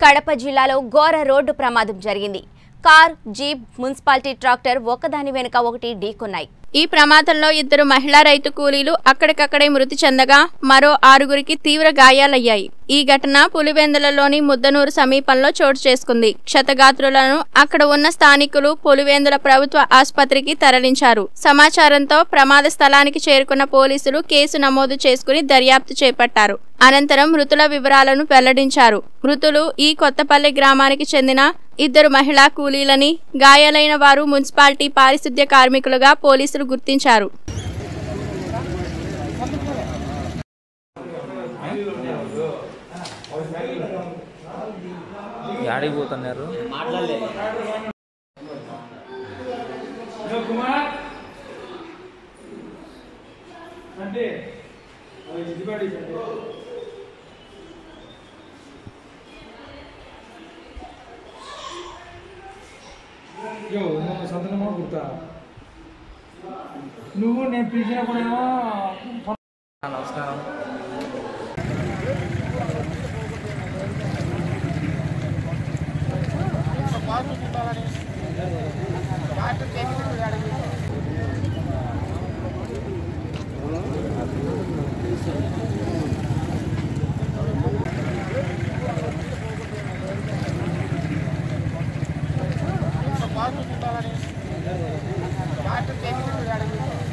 కడప జిల్లాలో ఘోర రోడ్డు ప్రమాదం జరిగింది కార్ జీప్ మున్సిపాలిటీ ట్రాక్టర్ ఒకదాని వెనుక ఒకటి ఢీకొన్నాయి ఈ ప్రమాదంలో ఇద్దరు మహిళా రైతు కూలీలు అక్కడికక్కడే మృతి చెందగా మరో ఆరుగురికి తీవ్ర గాయాలయ్యాయి ఈ ఘటన పులివెందులలోని ముద్దనూరు సమీపంలో చోటు చేసుకుంది క్షతగాత్రులను అక్కడ ఉన్న స్థానికులు పులివెందుల ప్రభుత్వ ఆసుపత్రికి తరలించారు సమాచారంతో ప్రమాద స్థలానికి చేరుకున్న పోలీసులు కేసు నమోదు చేసుకుని దర్యాప్తు చేపట్టారు అనంతరం మృతుల వివరాలను వెల్లడించారు మృతులు ఈ కొత్తపల్లి గ్రామానికి చెందిన ఇద్దరు మహిళా కూలీలని గాయాలైన వారు మున్సిపాలిటీ పారిశుద్ధ్య కార్మికులుగా పోలీసులు గుర్తించారు యాడికి పోతున్నారు అంటే అది దిగుబడి అంటే యో నువ్వు సంతనమో గుర్తా నువ్వు నేను పిలిచినప్పుడేమో నమస్కారం